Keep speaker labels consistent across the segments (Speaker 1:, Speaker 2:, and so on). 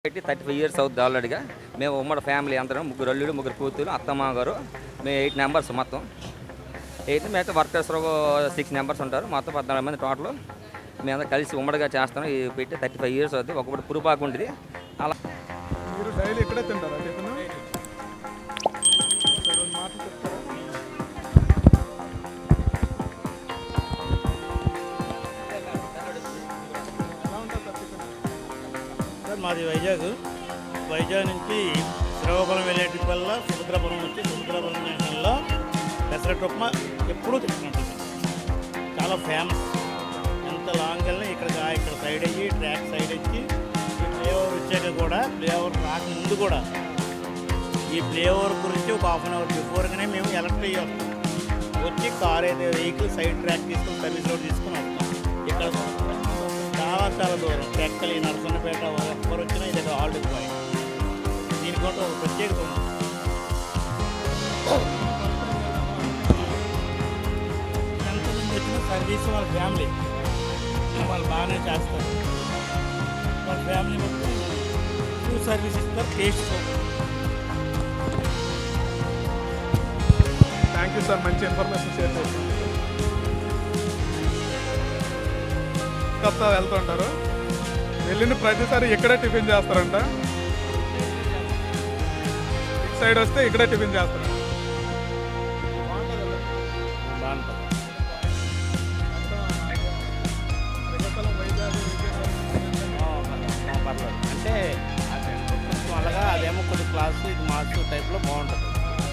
Speaker 1: పెట్టి thirty five years అవుతుంది ఆల్రెడీగా మేము ఉమ్మడి ఫ్యామిలీ అందరం ముగ్గురు అల్లుడు ముగ్గురు కూతురు అత్తమ్మ గారు మేము ఎయిట్ నెంబర్స్ మొత్తం ఎయిట్ మిగతా వర్కర్స్ సిక్స్ నెంబర్స్ ఉంటారు మొత్తం పద్నాలుగు మంది టోటల్ మేము కలిసి ఉమ్మడిగా చేస్తాం ఇది పెట్టి థర్టీ ఫైవ్ ఇయర్స్ అవుతుంది ఒకప్పుడు పురుపాకు ఉంటుంది అలా
Speaker 2: మీరు డైలీ ఇక్కడే తింటారా టిఫిన్ ఒకసారి రెండు మాటలు చెప్తారా ఎలా ఉంటుంది సార్ టిఫిన్
Speaker 3: సార్ మాది వైజాగ్ వైజాగ్ నుంచి శ్రీకాకుళం వెళ్ళేటి వల్ల సుభద్రాపురం వచ్చి సుభద్రాపురం జంక్షన్లో పెసరట్టు ఉప్మా ఎప్పుడూ తింటున్నాం చాలా ఫేమస్ ఎంత లాంగ్ వెళ్ళినా ఇక్కడ ఇక్కడ సైడ్ అయ్యి ట్రాక్ సైడ్ వచ్చి ఈ ఫ్లేవర్ వచ్చాక కూడా ఫ్లేవర్ రాకముందు కూడా ఈ ఫ్లేవర్ గురించి ఒక హాఫ్ అన్ అవర్ బిఫోర్గానే మేము ఎలక్ట్ అయ్యి వస్తాం వచ్చి కార్ అయితే వెహికల్ సైడ్ ట్రాక్ తీసుకుని సర్వీస్ రోడ్ తీసుకుని వస్తాం ఇక్కడ చాలా చాలా దూరం టెక్కలి నరసన్నపేట ఎవరు వచ్చినా ఇది ఆల్డ్ పాయింట్ దీనికోసం ఒక ప్రత్యేకత ఉంది ఎంతమంది వచ్చినా సర్వీస్ వాళ్ళ ఫ్యామిలీ వాళ్ళు బాగానే చేస్తారు వాళ్ళ ఫ్యామిలీ మొత్తం ఫుల్ సర్వీస్ ఇస్తారు టేస్ట్
Speaker 2: థ్యాంక్ యూ సార్ మంచి ఇన్ఫర్మేషన్ షేర్ చేసినందుకు కొత్త వెళ్తుంటారు వెళ్ళిన ప్రతిసారి ఇక్కడే టిఫిన్ చేస్తారంట ఇటు సైడ్ వస్తే ఇక్కడే టిఫిన్ చేస్తారు
Speaker 3: బాగుంటుంది
Speaker 2: శ్రీకాకుళం వైజాగ్ విజయనగరం
Speaker 3: పర్లేదు అంటే అదే కొంచెం అలాగా అదేమో కొద్ది క్లాస్ ఇది మార్క్స్ టైప్లో బాగుంటుంది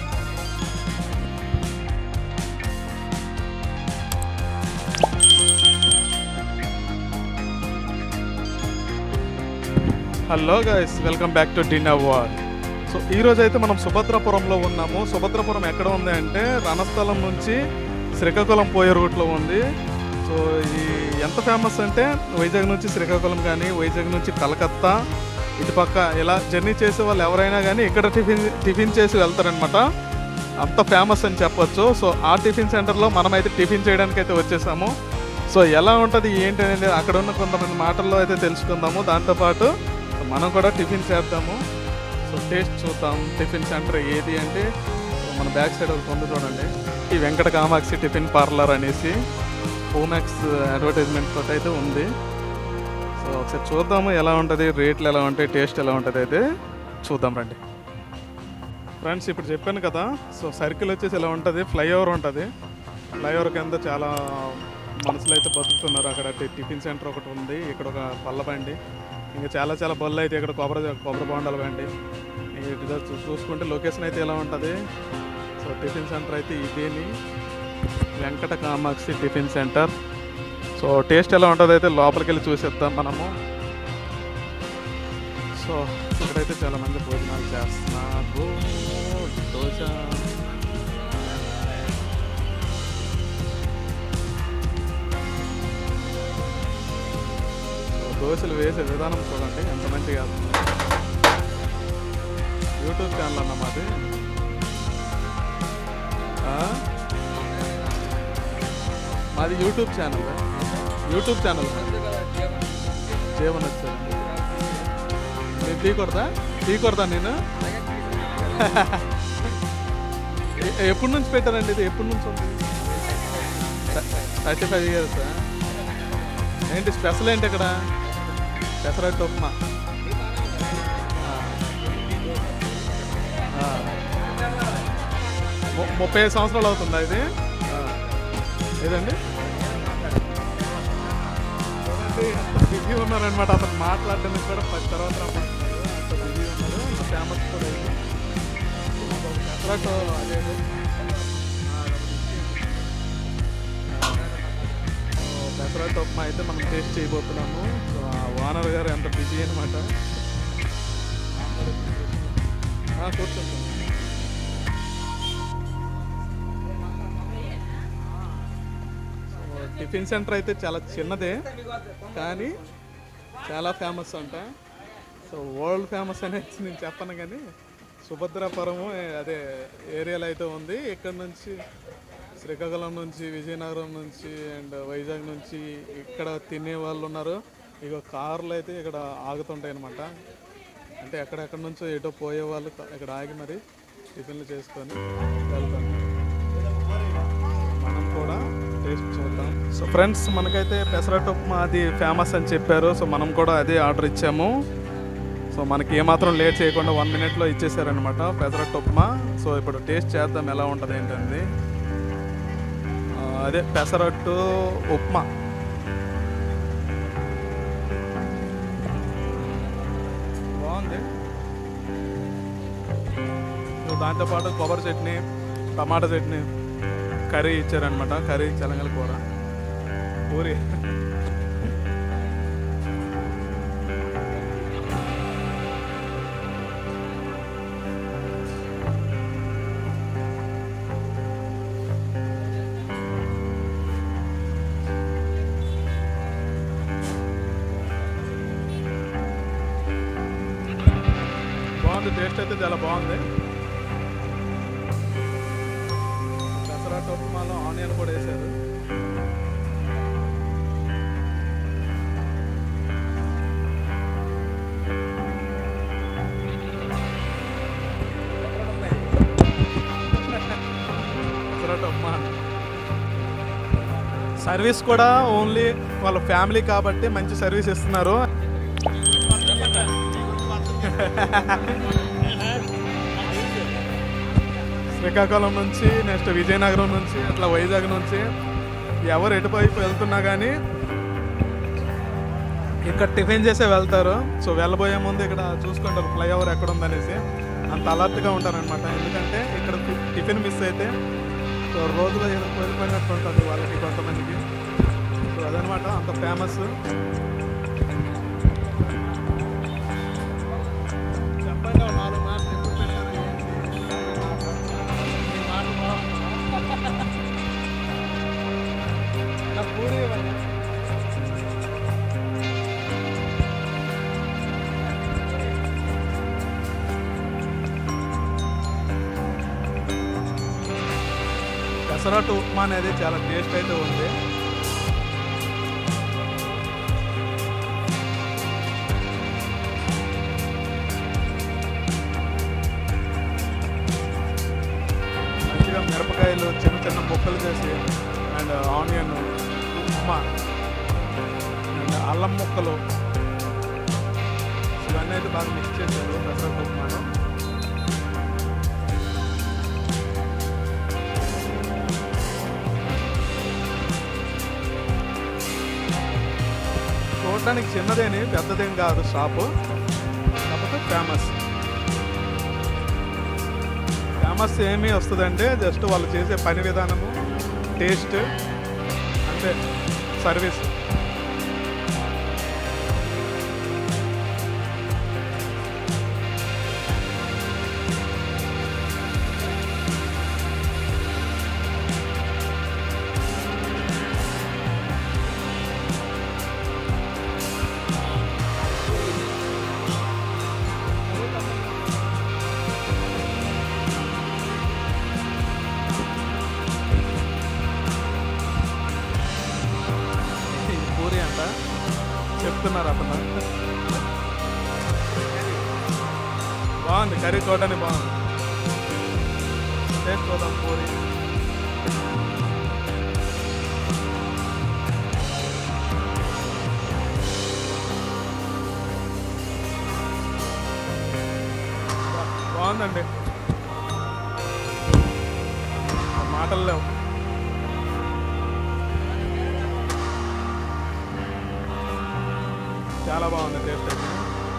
Speaker 2: hello guys welcome back to dinner war so ఈ రోజు అయితే మనం సుభద్రాపురంలో ఉన్నాము సుభద్రాపురం ఎక్కడ ఉంది అంటే రణస్థలం నుంచి శ్రీకాకుళం పోయే రూట్లో ఉంది సో ఇది ఎంత ఫేమస్ అంటే వైజాగ్ నుంచి శ్రీకాకుళం కానీ వైజాగ్ నుంచి కలకత్తా ఇటుపక్క ఇలా జర్నీ చేసే వాళ్ళు ఎవరైనా కానీ ఇక్కడ టిఫిన్ టిఫిన్ చేసి వెళ్తారనమాట అంత ఫేమస్ అని చెప్పొచ్చు సో ఆ టిఫిన్ సెంటర్లో మనమైతే టిఫిన్ చేయడానికి అయితే వచ్చేసాము సో ఎలా ఉంటుంది ఏంటి అనేది అక్కడ ఉన్న కొంతమంది మాటల్లో అయితే తెలుసుకుందాము దాంతోపాటు మనం కూడా టిఫిన్ చేద్దాము సో టేస్ట్ చూద్దాం టిఫిన్ సెంటర్ ఏది అంటే సో మన బ్యాక్ సైడ్ ఒకటి ఉంది చూడండి ఈ వెంకట కామాక్షి టిఫిన్ పార్లర్ అనేసి హోమాక్స్ అడ్వర్టైజ్మెంట్ తోటి అయితే ఉంది సో ఒకసారి చూద్దాము ఎలా ఉంటుంది రేట్లు ఎలా ఉంటాయి టేస్ట్ ఎలా ఉంటుంది అయితే చూద్దాం రండి ఫ్రెండ్స్ ఇప్పుడు చెప్పాను కదా సో సర్కిల్ వచ్చేసి ఇలా ఉంటుంది ఫ్లైఓవర్ ఉంటుంది ఫ్లైఓవర్ కింద చాలా మనుషులు అయితే బతుకుతున్నారు అక్కడ టి- టిఫిన్ సెంటర్ ఒకటి ఉంది ఇక్కడ ఒక పళ్ళ బండి ఇంకా చాలా చాలా బళ్ళు అయితే ఇక్కడ కొబ్బరి కొబ్బరి బొండాల బండి ఇటు చూ- చూసుకుంటే లొకేషన్ అయితే ఎలా ఉంటుంది సో టిఫిన్ సెంటర్ అయితే ఇదేని Venkata Kamakshi tiffin centre so taste ఎలా ఉంటుంది అయితే లోపలికి వెళ్ళి చూసేద్దాం మనము సో ఇక్కడైతే చాలా మంది భోజనాలు చేస్తున్నారు దోశ సో దోశలు వేసే విధానం చూడండి ఎంత మంచిగా వేస్తున్నారు. యూట్యూబ్ ఛానల్ అన్న మాది ఆ? మాది YouTube channel YouTube channel Jeevan వచ్చారు నేను తీకూడదా తీకూడదా నేను ఎ- ఎప్పటి నుంచి పెట్టారండి ఇది ఎప్పటి నుంచి ఉంది థర్టీ ఫైవ్ ఇయర్స్ ఏంటి స్పెషల్ ఏంటి ఇక్కడ పెసరట్టు ఉప్మా ఆ. ఆ. ము- ముప్పై ఐదు సంవత్సరాలు అవుతుందా ఇది ఆ. ఏదండి బిజీ ఉన్నారనమాట అతను మాట్లాడడానికి కూడా పది తర్వాత రమ్మంటున్నారు అంత బిజీ ఉన్నారు అంత ఫేమస్ కూడా ఇది పెసరట్టు అదే పెసరట్టు ఉప్మా అయితే మనం టేస్ట్ చేయబోతున్నాము సో ఆ ఓనర్ గారు ఎంత బిజీ అనమాట కూర్చోండి సో టిఫిన్ సెంటర్ అయితే చాలా చిన్నదే కానీ చాలా ఫేమస్ అంట సో వరల్డ్ ఫేమస్ అనేది నేను చెప్పను కానీ సుభద్రాపురము ఏ- అదే ఏరియాలో అయితే ఉంది ఇక్కడ నుంచి శ్రీకాకుళం నుంచి విజయనగరం నుంచి అండ్ వైజాగ్ నుంచి ఇక్కడ తినే వాళ్ళు ఉన్నారు ఇక కార్లు అయితే ఇక్కడ ఆగుతుంటాయి అనమాట అంటే ఎక్కడెక్కడి నుంచో ఏటో పోయే వాళ్ళు క- ఇక్కడ ఆగి మరి టిఫిన్లు చేసుకొని వెళ్తాం మనం కూడా టేస్ట్ చూద్దాం సో ఫ్రెండ్స్ మనకైతే పెసరట్టు ఉప్మా అది ఫేమస్ అని చెప్పారు సో మనం కూడా అదే ఆర్డర్ ఇచ్చాము సో మనకి ఏమాత్రం లేట్ చేయకుండా వన్ మినిట్లో ఇచ్చేసారనమాట పెసరట్టు ఉప్మా సో ఇప్పుడు టేస్ట్ చేద్దాం ఎలా ఉంటుంది ఏంటంది ఆ, అదే పెసరట్టు ఉప్మా బాగుంది సో దాంతోపాటు కొబ్బరి చట్నీ టమాటా చట్నీ కర్రీ ఇచ్చారనమాట కర్రీ తెలంగాణ కూర పూరి బాగుంది టేస్ట్ అయితే చాలా బాగుంది పెసరట్టు ఉప్మాలో ఆనియన్ కూడా వేశారు పెసరట్టు ఉప్మా సర్వీస్ కూడా ఓన్లీ వాళ్ళ ఫ్యామిలీ కాబట్టి మంచి సర్వీస్ ఇస్తున్నారు శ్రీకాకుళం నుంచి నెక్స్ట్ విజయనగరం నుంచి అట్లా వైజాగ్ నుంచి ఎవరు ఎటువైపు వెళ్తున్నా కానీ ఇక్కడ టిఫిన్ చేసే వెళ్తారు సో వెళ్ళబోయే ముందు ఇక్కడ చూసుకుంటారు ఫ్లైఓవర్ ఎక్కడ ఉందనేసి అంత అలర్ట్గా ఉంటారనమాట ఎందుకంటే ఇక్కడ టి- టిఫిన్ మిస్ అయితే సో రోజులో ఏదో కోల్పోయినట్టు ఉంటుంది వాళ్ళకి కొంతమందికి సో అదనమాట అంత ఫేమస్ చెప్పండి ఓ నాలుగు మాటలు ఎప్పుడు పెట్టారు ఏంటి? ఈ మాటలు బాగుంటుందా? నా పూరి ఇవ్వండి. పెసరట్టు ఉప్మా అనేది చాలా టేస్ట్ అయితే ఉంది మంచిగా మిరపకాయలు చిన్న చిన్న ముక్కలు చేసి అండ్ ఆనియన్ ఉప్మా అండ్ అల్లం ముక్కలు ఇవన్నీ అయితే బాగా మిక్స్ చేశారు పెసరట్టు ఉప్మాలో చూడడానికి చిన్నదేని పెద్దదేం కాదు షాపు కాకపోతే ఫేమస్ ఫేమస్ ఏమీ వస్తుందంటే జస్ట్ వాళ్ళు చేసే పని విధానము టేస్ట్ అంటే సర్వీస్ ఈ పూరి అంట చెప్తున్నారు అతను బాగుంది కర్రీ చూడడానికి బాగుంది టేస్ట్ చూద్దాం పూరి బా- బాగుందండి మాటలు లేవు చాలా బాగుంది టేస్ట్ అయితే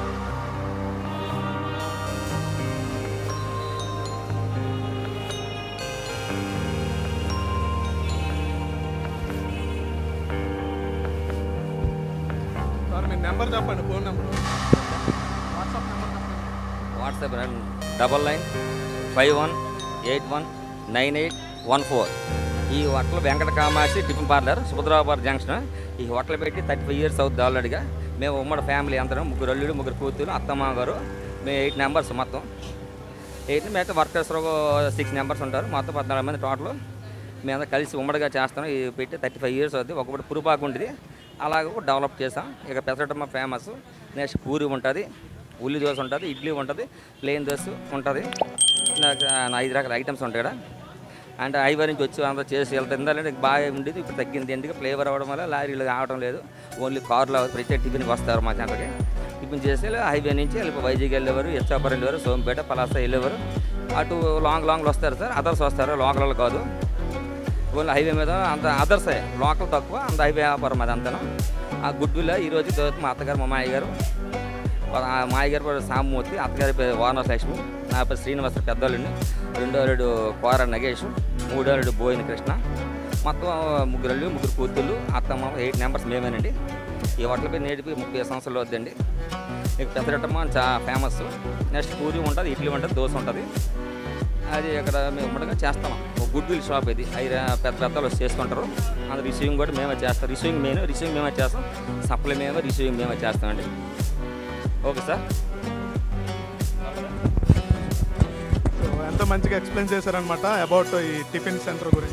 Speaker 2: సార్ మీ నెంబర్ చెప్పండి ఫోన్ నెంబర్ వాట్సాప్ నెంబర్ చెప్పండి
Speaker 1: WhatsApp double nine five one eight one nine eight one four ఈ hotel Venkata Kamakshi tiffin parlour Subhadrabad junction ఈ హోటల్ పెట్టి థర్టీ ఫైవ్ ఇయర్స్ అవుతుంది ఆల్రెడీగా మేము ఉమ్మడి ఫ్యామిలీ అందరం ముగ్గురు అల్లుడు ముగ్గురు కూతురు అత్తమ్మ గారు మేము ఎయిట్ నెంబర్స్ మొత్తం ఎయిట్ మిగతా వర్కర్స్ సిక్స్ నెంబర్స్ ఉంటారు మొత్తం పద్నాలుగు మంది టోటల్ మేము కలిసి ఉమ్మడిగా చేస్తాం ఇది పెట్టి థర్టీ ఫైవ్ ఇయర్స్ అవుతుంది ఒకప్పుడు పురుపాకు ఉండేది అలాగే డెవలప్ చేసాం ఇక పెసరటమ్మ ఫేమస్ నెక్స్ట్ పూరి ఉంటుంది ఉల్లి దోశ ఉంటుంది ఇడ్లీ ఉంటుంది ప్లెయిన్ దోశ ఉంటుంది నాకు ఆ, ఐదు రకాల ఐటమ్స్ ఉంటాయి ఇక్కడ అంటే హైవే నుంచి వచ్చి అంతా చేసి వెళ్తే ఎందుకంటే బాగా ఉండేది ఇప్పుడు తగ్గింది ఎందుకు ఫ్లేవర్ అవ్వడం వల్ల లారీలు ఆవడం లేదు ఓన్లీ కార్లో ప్రతి టిఫిన్కి వస్తారు మా సెంటర్కి టిఫిన్ చేసి హైవే నుంచి వెళ్ళి వైజాగ్ వెళ్ళేవారు ఇచ్చాపురం వెళ్ళేవారు సోంపేట పలాస వెళ్ళేవారు అటు లాంగ్ లాంగ్లో వస్తారు సార్ అదర్స్ వస్తారు లోకల్ కాదు ఓన్లీ హైవే మీద అంత అదర్సే లోకల్ తక్కువ అంత హైవే వ్యాపారం అది అంతను ఆ గుడ్ విల్ ఈరోజు మా అత్తగారు మా మాయ గారు ఆ మాయ గారి పేరు సామూర్తి అత్తగారి పేరు వానస్ లక్ష్మి నా పేరు శ్రీనివాస పెద్దోళ్ళండి రెండో రెండు కోర నగేష్ మూడో రెండు బోయిన కృష్ణ మొత్తం ముగ్గురు అల్లుళ్ళు, ముగ్గురు కూతుళ్ళు అత్తమ్మ ఎయిట్ నెంబర్స్ మేమేనండి ఈ హోటల్ పేరు నేటికి ముప్పై సంవత్సరాలు వద్దండి ఇక పెద్దరట్టమ్మ చాలా ఫేమస్ నెక్స్ట్ పూరి ఉంటుంది ఇడ్లీ ఉంటుంది దోశ ఉంటుంది అది ఇక్కడ మేము ఉండగా చేస్తాం ఒక గుడ్ విల్ షాప్ ఇది ఐదు పెద్ద పెద్దలు వచ్చి చేసుకుంటారు అది రిసీవింగ్ కూడా మేమే చేస్తాం రిసీవింగ్ మెయిన్ రిసీవింగ్ మేమే చేస్తాం సప్లై మేమే రిసీవింగ్ మేమే చేస్తామండి ఓకే సార్
Speaker 2: సో ఎంత మంచిగా ఎక్స్ప్లెయిన్ చేశారనమాట అబౌట్ ఈ టిఫిన్ సెంటర్ గురించి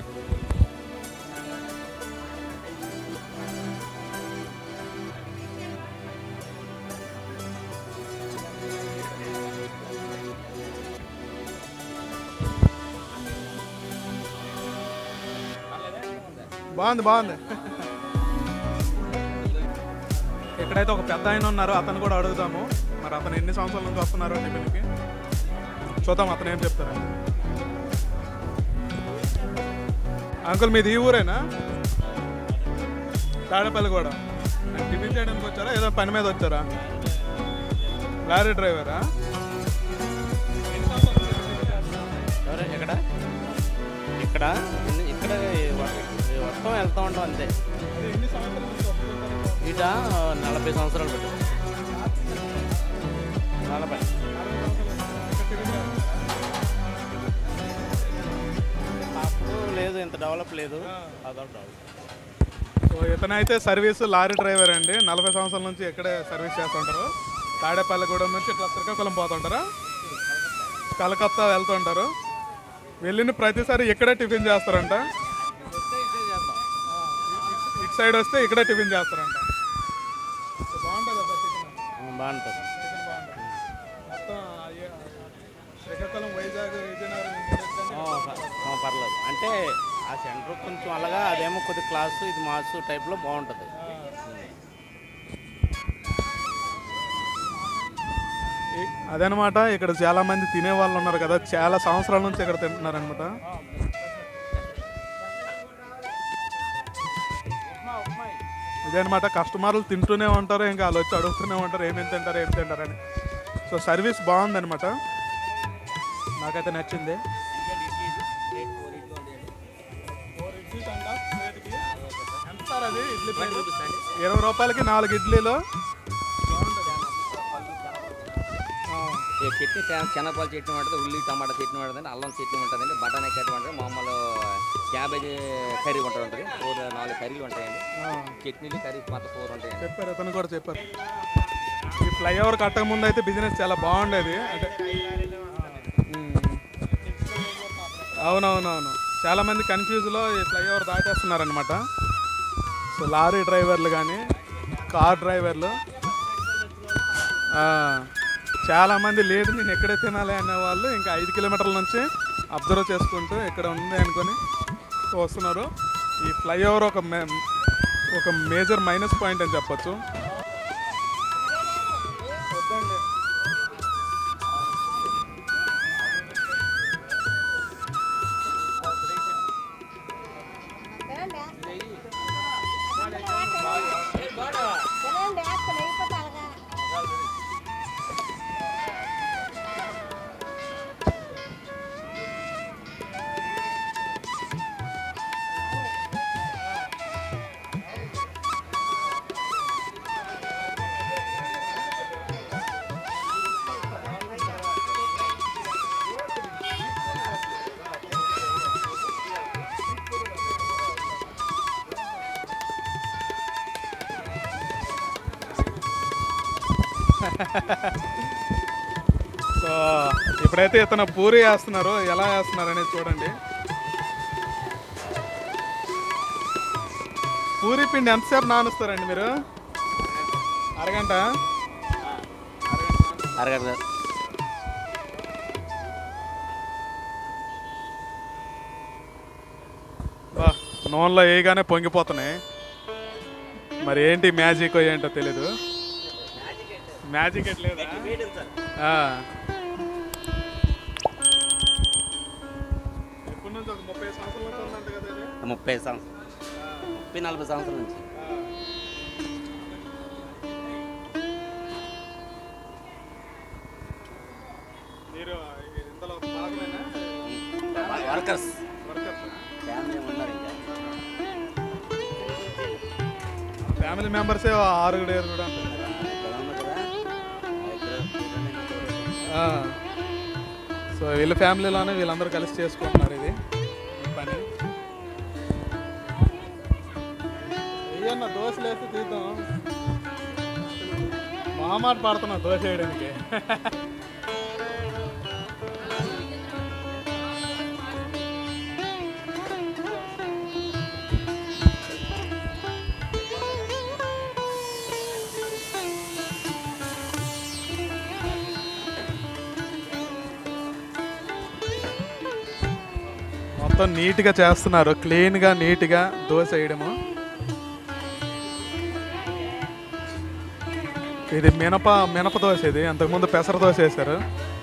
Speaker 2: బాగుంది బాగుంది ఇక్కడైతే ఒక పెద్ద ఆయన ఉన్నారు అతను కూడా అడుగుదాము మరి అతను ఎన్ని సంవత్సరాల నుంచి వస్తున్నారు టిఫిన్కి చూద్దాం అతను ఏం చెప్తారు అంకుల్ మీది ఈ ఊరేనా తాడేపల్లి కూడా టిఫిన్ చేయడానికి వచ్చారా ఏదో పని మీద వచ్చారా లారీ డ్రైవరా
Speaker 4: ఎవరు ఎక్కడ ఇక్కడ ఇన్ని- ఇక్కడ వస్తాం వెళ్తూ ఉంటాం అంతే ఇట నలభై సంవత్సరాలు పెట్టు నలభై అప్పుడు లేదు ఇంత డెవలప్ లేదు అదొకటి డెవలప్
Speaker 2: సో ఇతనైతే సర్వీస్ లారీ డ్రైవర్ అండి నలభై సంవత్సరాల నుంచి ఇక్కడే సర్వీస్ చేస్తుంటారు తాడేపల్లిగూడెం నుంచి ఇట్లా శ్రీకాకుళం పోతుంటారా కలకత్తా వెళ్తుంటారు వెళ్ళిన ప్రతిసారి ఇక్కడే టిఫిన్ చేస్తారంట ఇటు సైడ్ వస్తే ఇక్కడే టిఫిన్ చేస్తారంట సో బాగుంటుంది కదా టిఫిన్
Speaker 4: బాగుంటుంది
Speaker 2: టిఫిన్ బాగుంటుంది మొత్తం అయ్యే- శ్రీకాకుళం వైజాగ్ విజయనగరం ఈ మూడింటికన్నా
Speaker 4: ఆ, ప- ఆ, పర్లేదు అంటే ఆ సెంటర్ కొంచెం అలాగా అదేమో కొద్ది క్లాసు ఇది మాస్ టైప్లో బాగుంటుంది
Speaker 2: ఈ- అదనమాట ఇక్కడ చాలా మంది తినే వాళ్ళు ఉన్నారు కదా చాలా సంవత్సరాల నుంచి ఇక్కడ తింటున్నారు అనమాట ఇదనమాట కస్టమర్లు తింటూనే ఉంటారు ఇంకా వాళ్ళు వచ్చి అడుగుతూనే ఉంటారు ఏమేమి తింటారు ఏం తింటారని సో సర్వీస్ బాగుందనమాట నాకైతే నచ్చింది ఎంత సార్ అది ఇడ్లీ ప్లేట్? ఇరవై రూపాయలకి నాలుగు ఇడ్లీలు ఆ.
Speaker 1: ఈ చట్నీ శన- శనగపాల చట్నీ ఉంటుంది ఉల్లి టమాటా చట్నీ ఉంటుంది అల్లం చట్నీ ఉంటుందండి బఠానీ కర్రీ ఉంటుంది మామూలు క్యాబేజీ కర్రీ ఉంటుంది ఉంటుంది ఫోర్ నాలుగు కర్రీలు ఉంటాయండి
Speaker 2: ఆ.
Speaker 1: చట్నీలు కర్రీ మొత్తం ఫోర్ ఉంటాయండి
Speaker 2: చెప్పారు అతను కూడా చెప్పారు ఈ ఫ్లైఓవర్ కట్టక ముందు అయితే బిజినెస్ చాలా బాగుండేది అంటే ఉమ్. అవునవునవును చాలా మంది కన్ఫ్యూజ్లో ఈ ఫ్లైఓవర్ దాటేస్తున్నారనమాట సో లారీ డ్రైవర్లు కానీ కార్ డ్రైవర్లు ఆ, చాలా మంది లేదు నేను ఎక్కడే తినాలి అనే వాళ్ళు ఇంకా ఐదు కిలోమీటర్ల నుంచి అబ్జర్వ్ చేసుకుంటూ ఇక్కడ ఉంది అనుకొని వస్తున్నారు ఈ ఫ్లైఓవర్ ఒక మే ఒక మేజర్ మైనస్ పాయింట్ అని చెప్పొచ్చు
Speaker 5: తినండి అక్కడ అయిపోతే అలాగా
Speaker 2: సో ఇప్పుడైతే ఇతను పూరి వేస్తున్నారు ఎలా వేస్తున్నారు అనేది చూడండి పూరి పిండి ఎంతసేపు నానుస్తారండి మీరు అరగంట అరగంట
Speaker 4: అరగంట
Speaker 2: బా నూనెలో వేయగానే పొంగిపోతున్నాయి మరి ఏంటి మ్యాజిక్ ఏంటో తెలీదు మ్యాజిక్ ఎట్లేదా ఆ. ఎప్పటి నుంచి ఒక ముప్పై సంవత్సరాల నుంచి ఉందంట కదా ఇది?
Speaker 4: ముప్పై సంవత్సరం ముప్పై నలభై సంవత్సరాల నుంచి
Speaker 2: మీరు ఇంతలో భాగమేనా
Speaker 4: వర్కర్స్
Speaker 2: వర్కర్స్
Speaker 4: ఫ్యామిలీ ఉన్నారు ఇంకా
Speaker 2: ఫ్యామిలీ మెంబర్సే ఆరుగురు ఏరుగురు అంటారు
Speaker 4: ఇక్కడ ఉన్నారు కదా ఇక్కడ
Speaker 2: ఆ. సో వీళ్ళ ఫ్యామిలీలోనే వీళ్ళందరూ కలిసి చేసుకుంటున్నారు ఇది ఈ పని ఏయన్న దోశలు వేసి తీద్దాం మామాట పడుతున్నా దోశ వేయడానికి మొత్తం నీట్గా చేస్తున్నారు క్లీన్గా నీట్గా దోశ వేయడము ఇది మినప మినప దోశ ఇది అంతకుముందు పెసర దోశ వేశారు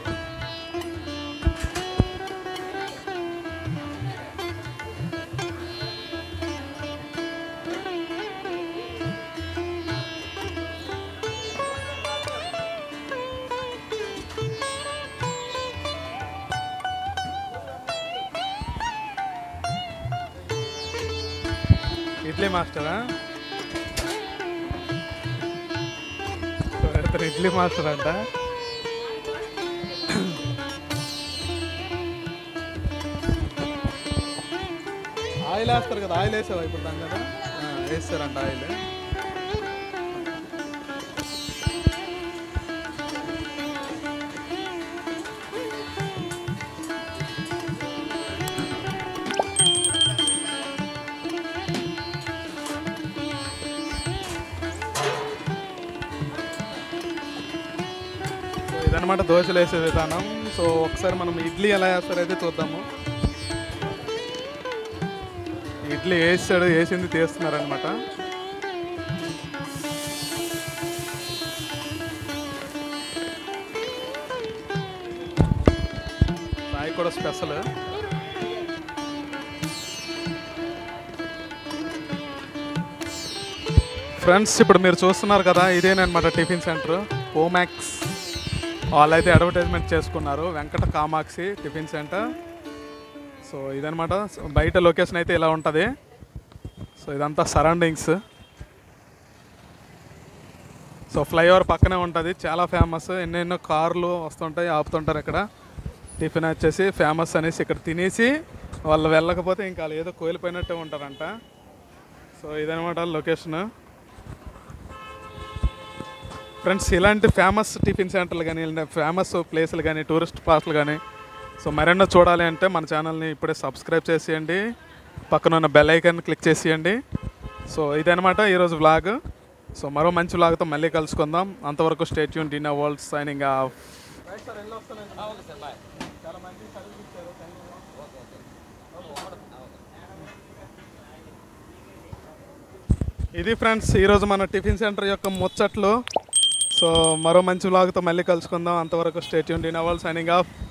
Speaker 2: ఇడ్లీ మాస్టరా ఇతను ఇడ్లీ మాస్టర్ అంట ఆయిల్ వేస్తారు కదా ఆయిల్ వేసావా ఇప్పుడు దాని కదా ఆ, వేస్తారంట ఆయిల్ సో ఇదనమాట దోశలు వేసే విధానం సో ఒకసారి మనం ఇడ్లీ ఎలా వేస్తారో అయితే చూద్దాము ఇడ్లీ వేసాడు వేసింది తీస్తున్నారనమాట సాయి కూడా స్పెషల్ ఫ్రెండ్స్ ఇప్పుడు మీరు చూస్తున్నారు కదా ఇదేనమాట టిఫిన్ సెంటర్ ఓమాక్స్ వాళ్ళైతే అడ్వర్టైజ్మెంట్ చేసుకున్నారు Venkata Kamakshi tiffin centre so ఇదనమాట బయట లొకేషన్ అయితే ఇలా ఉంటుంది సో ఇదంతా సరౌండింగ్స్ సో ఫ్లైఓవర్ పక్కనే ఉంటుంది చాలా ఫేమస్ ఎన్నెన్నో కార్లు వస్తుంటాయి ఆపుతుంటారు ఇక్కడ టిఫిన్ వచ్చేసి ఫేమస్ అనేసి ఇక్కడ తినేసి వాళ్ళు వెళ్ళకపోతే ఇంకా వాళ్ళు ఏదో కోల్పోయినట్టే ఉంటారంట సో ఇదనమాట లొకేషన్ ఫ్రెండ్స్ ఇలాంటి ఫేమస్ టిఫిన్ సెంటర్లు కానీ ఫేమస్ ప్లేసులు కానీ టూరిస్ట్ ప్లేస్లు కానీ సో మరెన్నో చూడాలి అంటే మన ఛానల్ని ఇప్పుడే సబ్స్క్రైబ్ చేసేయండి పక్కన ఉన్న బెల్ ఐకాన్ క్లిక్ చేసేయండి సో ఇదనమాట ఈరోజు వ్లాగ్ సో మరో మంచి వ్లాగ్తో మళ్ళీ కలుసుకుందాం అంతవరకు స్టేట్ యూన్ డిన్నర్ వరల్డ్ సైనింగ్ ఆఫ్ ఇది ఫ్రెండ్స్ ఈరోజు మన టిఫిన్ సెంటర్ యొక్క ముచ్చట్లు సో మరో మంచి వ్లాగ్తో మళ్ళీ కలుసుకుందాం అంతవరకు స్టేట్ యూన్ డిన్నర్ వరల్డ్ సైనింగ్ ఆఫ్